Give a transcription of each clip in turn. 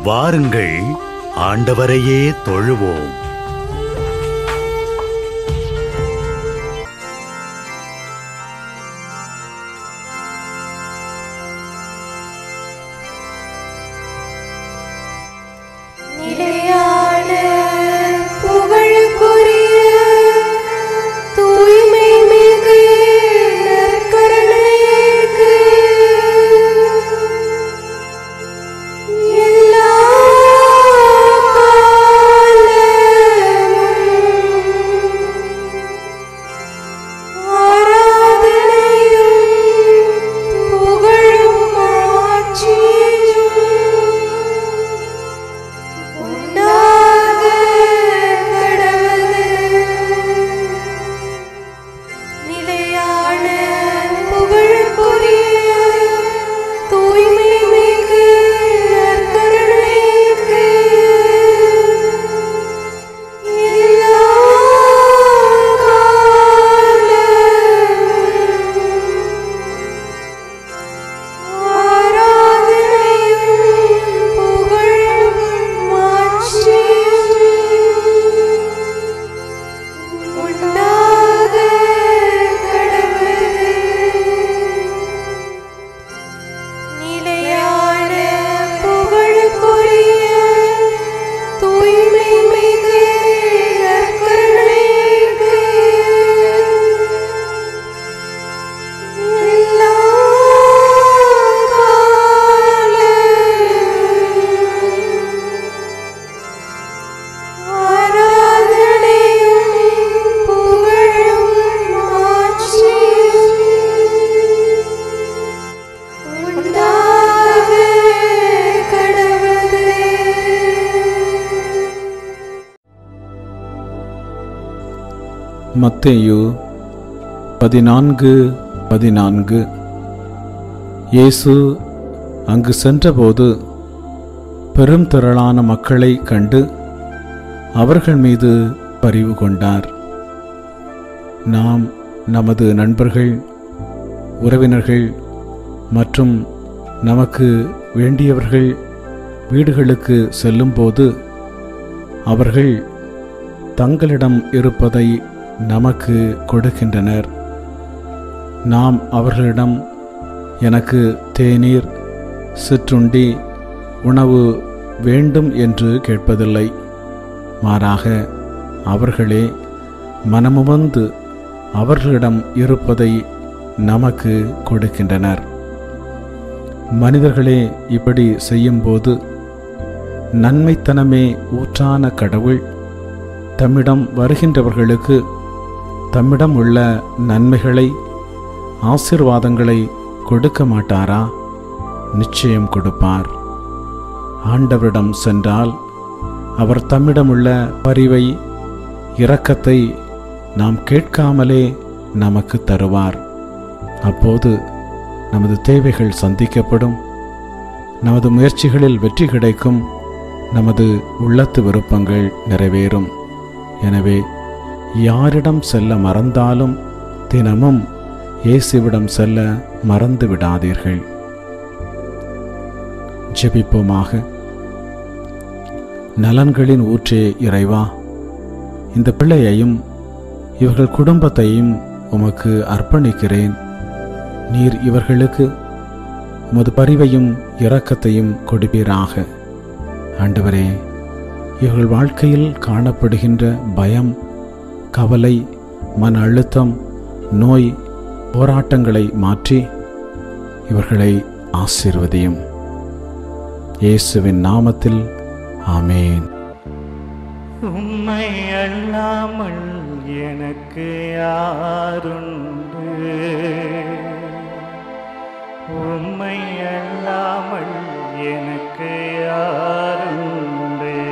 வாருங்கள் ஆண்டவரையே தொழுவோம் நிலையான புகழுக்குரிய தூய்மை மிகு நற்கருணைக்கு எல்லா காலமும் ஆராதனையும் புகழும் ஆட்சியும் உண்டாக கடவுது நிலையான புகழுக்குரிய தூய்மை மிகு நற்கருணைக்கு எல்லா காலமும் ஆராதனையும் புகழும் மாட்சியும் உண்டாக கடவுது நிலையான புகழுக்குரிய தூய்மை மிகு நற்கருணைக்கு எல்லா காலமும் ஆராதனையும் புகழும் மாட்சியும் உண்டாக கடவுது மத்தேயு பதினான்கு பதினான்கு இயேசு அங்கு சென்றபோது பெரும் திரளான மக்களை கண்டு அவர்கள் மீது பரிவு கொண்டார் நாம் நமது நண்பர்கள் உறவினர்கள் மற்றும் நமக்கு வேண்டியவர்கள் வீடுகளுக்கு செல்லும்போது அவர்கள் தங்களிடம் இருப்பதை நமக்கு கொடுக்கின்றனர் நாம் அவர்களிடம் எனக்கு தேநீர் சிற்றுண்டி உணவு வேண்டும் என்று கேட்பதில்லை மாறாக அவர்களே மனமுவந்து அவர்களிடம் இருப்பதை நமக்கு கொடுக்கின்றனர் மனிதர்களே இப்படி செய்யும்போது நன்மைத்தனமே ஊற்றான கடவுள் தம்மிடம் வருகின்றவர்களுக்கு தம்மிடம் உள்ள நன்மைகளை ஆசிர்வாதங்களை கொடுக்க மாட்டாரா நிச்சயம் கொடுப்பார் ஆண்டவரிடம் சென்றால் அவர் தம்மிடமுள்ள பரிவை இரக்கத்தை நாம் கேட்காமலே நமக்கு தருவார் அப்போது நமது தேவைகள் சந்திக்கப்படும் நமது முயற்சிகளில் வெற்றி கிடைக்கும் நமது உள்ளத்து விருப்பங்கள் நிறைவேறும் எனவே யாரிடம் செல்ல மறந்தாலும் தினமும் இயேசுவிடம் செல்ல மறந்து விடாதீர்கள் ஜெபிப்போமாக நலன்களின் ஊற்றே இறைவா இந்த பிள்ளையையும் இவர்கள் குடும்பத்தையும் உமக்கு அர்ப்பணிக்கிறேன் நீர் இவர்களுக்கு உமது பரிவையும் இரக்கத்தையும் கொடுப்பீராக ஆண்டவரே இவர்கள் வாழ்க்கையில் காணப்படுகின்ற பயம் கவலை மன அழுத்தம் நோய் போராட்டங்களை மாற்றி இவர்களை ஆசீர்வதியும் இயேசுவின் நாமத்தில் ஆமேன் உம்மை அல்லாமல் எனக்கு யாருண்டு உம்மை அல்லாமல் எனக்கு யாருண்டு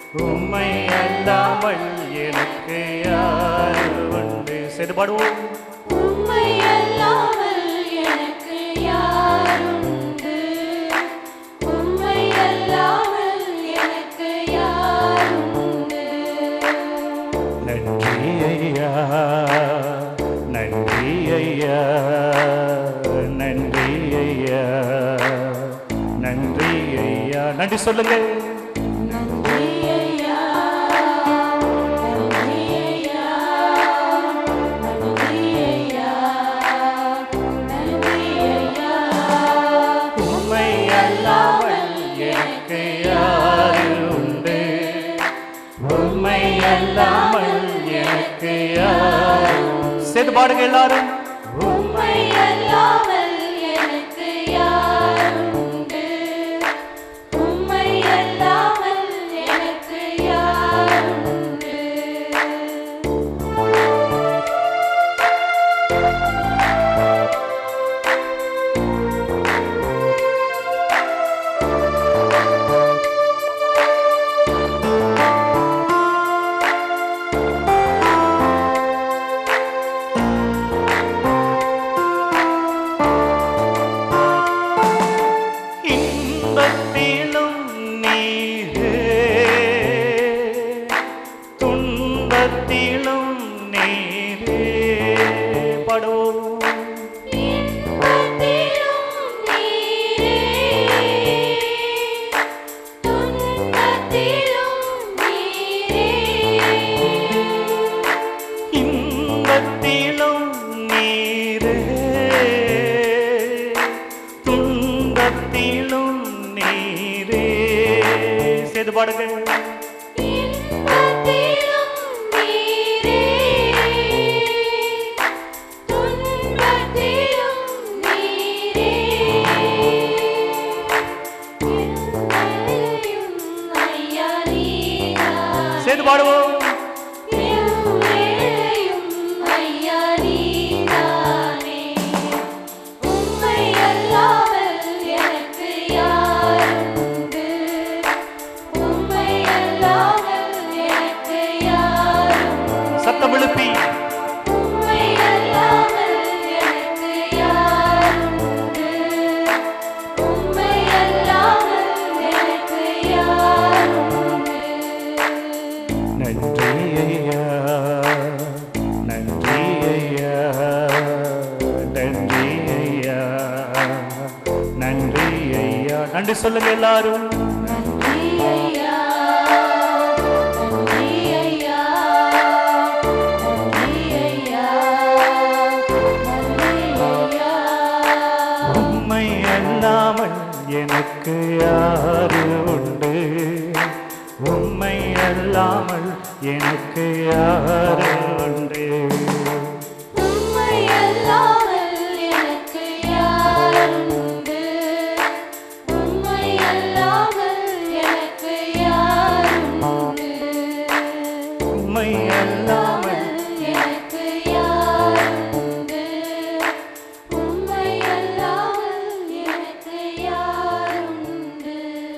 உம்மை அல்லாமல் எனக்கு யார் உண்டு சரி பாடுவோம் உம்மை அல்லாமல் எனக்கு யாருண்டு உம்மை அல்லாமல் எனக்கு யாருண்டு நன்றி ஐயா நன்றி ஐயா நன்றி ஐயா நன்றி ஐயா நன்றி சொல்லுங்க நன்றி ஐயா நன்றி ஐயா நன்றி ஐயா நன்றி ஐயா உம்மை அல்லாமல் எனக்கு யார் உண்டு உம்மை அல்லாமல் எனக்கு யார் சேர்ந்து பாடுங்க எல்லாரும் உம்மை அல்லாமல் எனக்கு யாருண்டு உம்மை அல்லாமல் எனக்கு யாருண்டு இன்பத்திலும் நீரே துன்பத்திலும் நீரே படுவோம் இன்பத்திலும் நீரே துன்பத்திலும் நீரே இன்பத்திலும் நீரே துன்பத்திலும் நீரே செய்து பாடுங்க இன்பத்திலும் நீரே துன்பத்திலும் நீரே இருமையும் ஐயா நீதான் செய்து பாடுவோம் இருமையும் ஐயா நீதானே உம்மை அல்லாமல் எனக்கு யாருண்டு உம்மை அல்லாமல் எனக்கு யாருண்டு சத்தம் எழுப்பி உம்மை அல்லாமல் எனக்கு யாருண்டு உம்மை அல்லாமல் எனக்கு யாருண்டு நன்றி ஐயா நன்றி ஐயா நன்றி ஐயா நன்றி ஐயா நன்றி சொல்லுங்க எல்லாரும் நன்றி ஐயா நன்றி ஐயா நன்றி ஐயா நன்றி ஐயா உம்மை அல்லாமல் எனக்கு யாரு உண்டு உம்மை அல்லாமல் எனக்கு யாரு உண்டு உம்மை அல்லாமல் எனக்கு யாருண்டு உம்மை அல்லாமல் எனக்கு யாருண்டு உம்மை அல்லாமல் எனக்கு யாருண்டு உம்மை அல்லாமல் எனக்கு யாருண்டு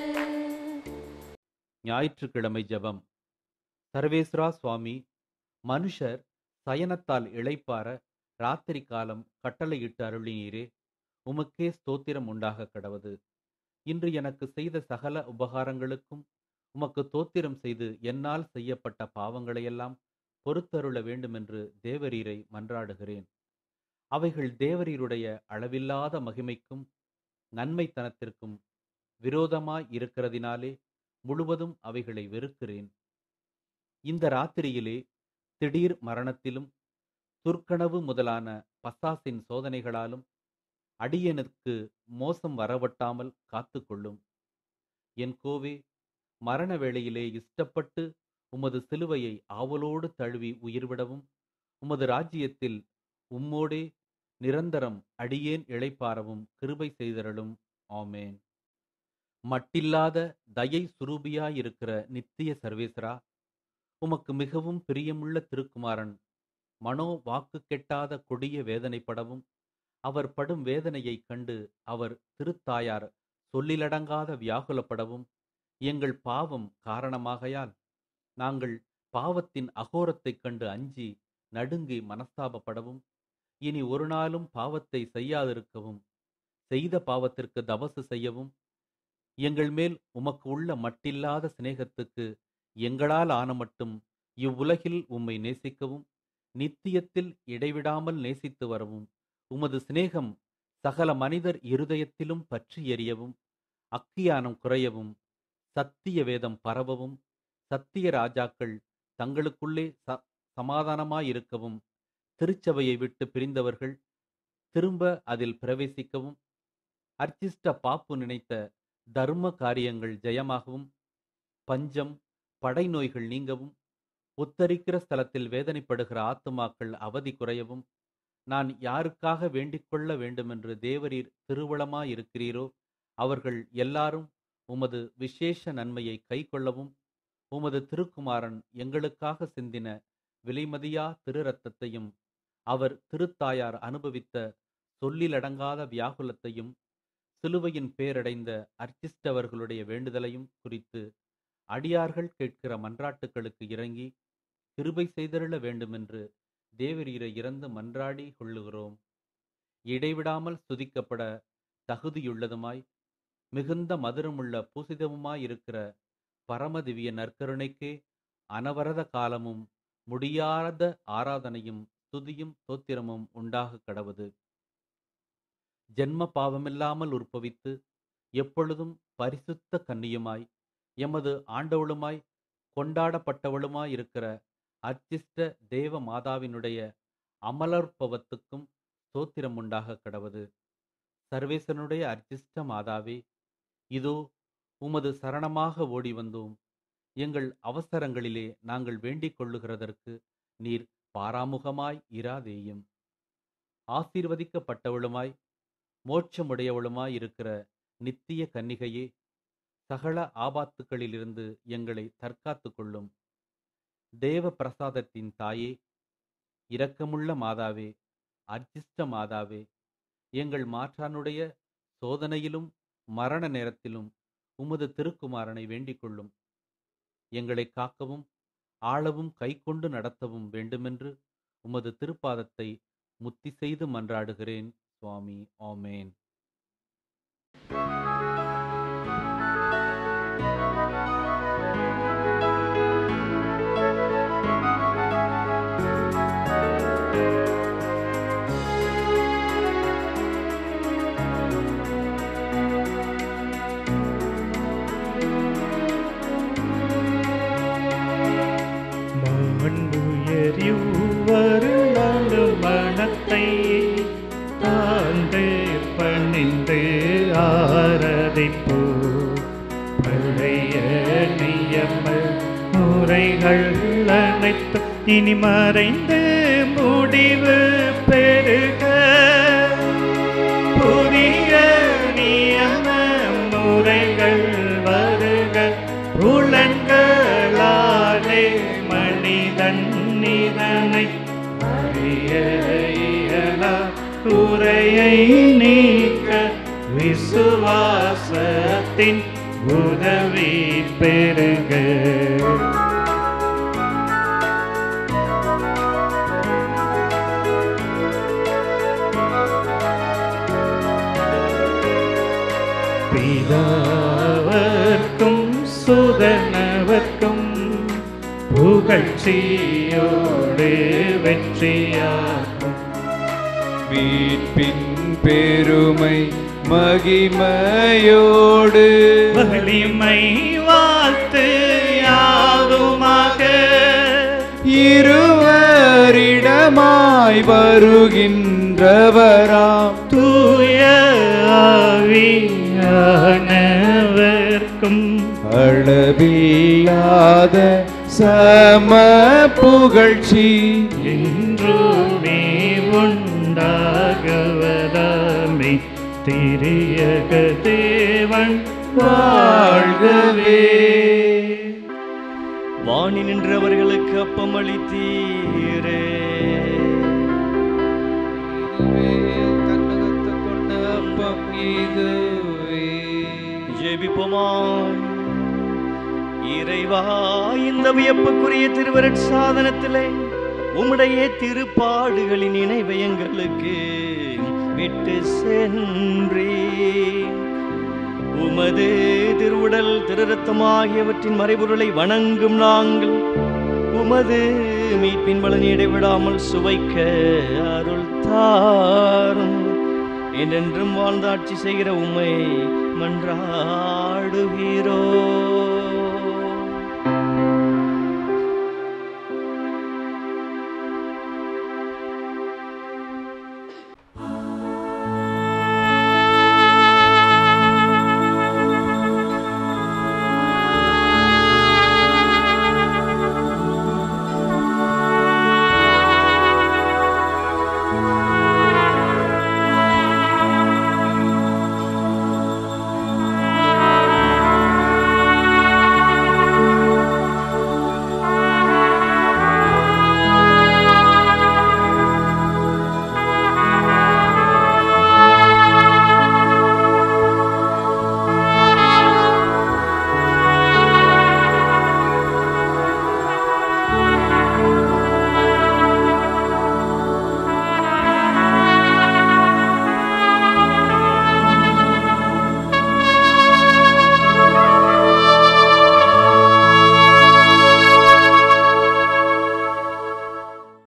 ஞாயிற்றுக்கிழமை ஜெபம் சர்வேஸ்வரா சுவாமி மனுஷர் சயனத்தால் இளைப்பார ராத்திரி காலம் கட்டளையிட்டு அருளினீரே உமக்கே ஸ்தோத்திரம் உண்டாக கடவது இன்று எனக்கு செய்த சகல உபகாரங்களுக்கும் உமக்கு தோத்திரம் செய்து என்னால் செய்யப்பட்ட பாவங்களையெல்லாம் பொறுத்தருள வேண்டுமென்று தேவரீரை மன்றாடுகிறேன் அவைகள் தேவரீருடைய அளவில்லாத மகிமைக்கும் நன்மைத்தனத்திற்கும் விரோதமாய் இருக்கிறதினாலே முழுவதும் அவைகளை வெறுக்கிறேன் இந்த ராத்திரியிலே திடீர் மரணத்திலும் துர்க்கனவு முதலான பசாசின் சோதனைகளாலும் அடியனுக்கு மோசம் வரவட்டாமல் காத்துக்கொள்ளும் என் கோவே மரண வேளையிலே இஷ்டப்பட்டு உமது சிலுவையை ஆவலோடு தழுவி உயிர்விடவும் உமது ராஜ்யத்தில் உம்மோடே நிரந்தரம் அடியேன் இளைப்பாரவும் கிருபை செய்தருளும் ஆமேன் மட்டில்லாத தயை சுரூபியாயிருக்கிற நித்திய சர்வேசரா உமக்கு மிகவும் பிரியமுள்ள திருக்குமாரன் மனோ வாக்கு கெட்டாத கொடிய வேதனைப்படவும் அவர் படும் வேதனையைக் கண்டு அவர் திருத்தாயார் சொல்லிலடங்காத வியாகுலப்படவும் எங்கள் பாவம் காரணமாகையால் நாங்கள் பாவத்தின் அகோரத்தைக் கண்டு அஞ்சி நடுங்கி மனஸ்தாபப்படவும் இனி ஒரு நாளும் பாவத்தை செய்யாதிருக்கவும் செய்த பாவத்திற்கு தபசு செய்யவும் எங்கள் மேல் உமக்கு உள்ள மட்டில்லாத சிநேகத்துக்கு எங்களால் ஆன மட்டும் இவ்வுலகில் உம்மை நேசிக்கவும் நித்தியத்தில் இடைவிடாமல் நேசித்து வரவும் உமது சிநேகம் சகல மனிதர் இருதயத்திலும் பற்றி எரியவும் அக்கியானம் குறையவும் சத்திய வேதம் பரவவும் சத்திய ராஜாக்கள் தங்களுக்குள்ளே ச சமாதானமாயிருக்கவும் திருச்சபையை விட்டு பிரிந்தவர்கள் திரும்ப அதில் பிரவேசிக்கவும் அர்ச்சிஷ்ட பாப்பு நினைத்த தர்ம காரியங்கள் ஜெயமாகவும் பஞ்சம் படை நோய்கள் நீங்கவும் உத்தரிக்கிற ஸ்தலத்தில் வேதனைப்படுகிற ஆத்துமாக்கள் அவதி குறையவும் நான் யாருக்காக வேண்டிக் கொள்ள வேண்டுமென்று தேவரீர் திருவுளமாயிருக்கிறீரோ அவர்கள் எல்லாரும் உமது விசேஷ நன்மையை கைக்கொள்ளவும் உமது திருக்குமாரன் எங்களுக்காக சிந்தின விலைமதியா திரு ரத்தத்தையும் அவர் திருத்தாயார் அனுபவித்த சொல்லிலடங்காத வியாகுலத்தையும் சிலுவையின் பேரடைந்த அர்ச்சிஷ்டவர்களுடைய வேண்டுதலையும் குறித்து அடியார்கள் கேட்கிற மன்றாட்டுகளுக்கு இறங்கி கிருபை செய்தருள வேண்டுமென்று தேவரீரை இறந்து மன்றாடி கொள்ளுகிறோம் இடைவிடாமல் துதிக்கப்பட தகுதியுள்ளதுமாய் மிகுந்த மதுரமுள்ள பூசிதமுமாயிருக்கிற பரமதிவிய நற்கருணைக்கே அனவரத காலமும் முடியாத ஆராதனையும் துதியும் தோத்திரமும் உண்டாக கடவுது ஜென்ம பாவமில்லாமல் உற்பவித்து எப்பொழுதும் பரிசுத்த கன்னியுமாய் எமது ஆண்டவளுமாய் கொண்டாடப்பட்டவளுமாயிருக்கிற அர்ச்சிஷ்ட தேவ மாதாவினுடைய அமலர்பவத்துக்கும் ஸ்தோத்திரம் உண்டாக கடவது சர்வேசனுடைய அர்ச்சிஷ்ட மாதாவே இதோ உமது சரணமாக ஓடி வந்தோம் எங்கள் அவசரங்களிலே நாங்கள் வேண்டிக் கொள்ளுகிறதற்கு நீர் பாராமுகமாய் இராதேயும் ஆசீர்வதிக்கப்பட்டவளுமாய் மோட்சமுடையவளுமாய் இருக்கிற நித்திய கன்னிகையே சகல ஆபாத்துக்களிலிருந்து எங்களை தற்காத்துக் கொள்ளும் தேவ பிரசாதத்தின் தாயே இரக்கமுள்ள மாதாவே அர்ச்சிஷ்ட மாதாவே எங்கள் மாற்றானுடைய சோதனையிலும் மரண நேரத்திலும் உமது திருக்குமாரனை வேண்டிக் கொள்ளும் எங்களை காக்கவும் ஆளவும் கைக்கொண்டு நடத்தவும் வேண்டுமென்று உமது திருப்பாதத்தை முத்தி செய்து மன்றாடுகிறேன் சுவாமி ஆமேன் மாண்புயரிவ்வரு மனத்தை தாழ்ந்து பணிந்து ஆரதிப்போ பழைய நியம முறைகள் அனைத்து இனி மறைந்து முடிவு பெருக புதிய நியம முறைகள் வருக புலன்களாலே மனிதன் இதனை அறிய இயலா குறையை நீக்க விசுவாசத்தின் உதவி பெருக பிதாவர்க்கும் சுதனவர்க்கும் புகழ்ச்சியோடு வெற்றியாகும் மீட்பின் பெருமை மகிமையோடு வலிமை வாழ்த்து யாதுமாக இருவரிடமாய் வருகின்றவராம் தூய ஆவியானவர்க்கும் அளவில்லாத சம புகழ்ச்சி என்றுமே உண்டாகவதாமே திரியக தேவன் வாழ்கவே வாணி நின்றவர்களுக்கு அப்பம் அளித்தீரே தன்னகத்து கொண்ட அப்பம் இதுவே ஜெபிப்போமாய் இறைவா இந்த வியப்புக்குரிய திருவருட் சாதனத்திலே உம்முடைய திருப்பாடுகளின் நினைவை எங்களுக்கு விட்டு சென்றேன் உமது திருவுடல் திருரத்தம் ஆகியவற்றின் மறைபொருளை வணங்கும் நாங்கள் உமது மீட்பின் பலனை இடைவிடாமல் சுவைக்க அருள் தாரும் என்றென்றும் வாழ்ந்தாட்சி செய்கிற உம்மை மன்றாடுகிறோம்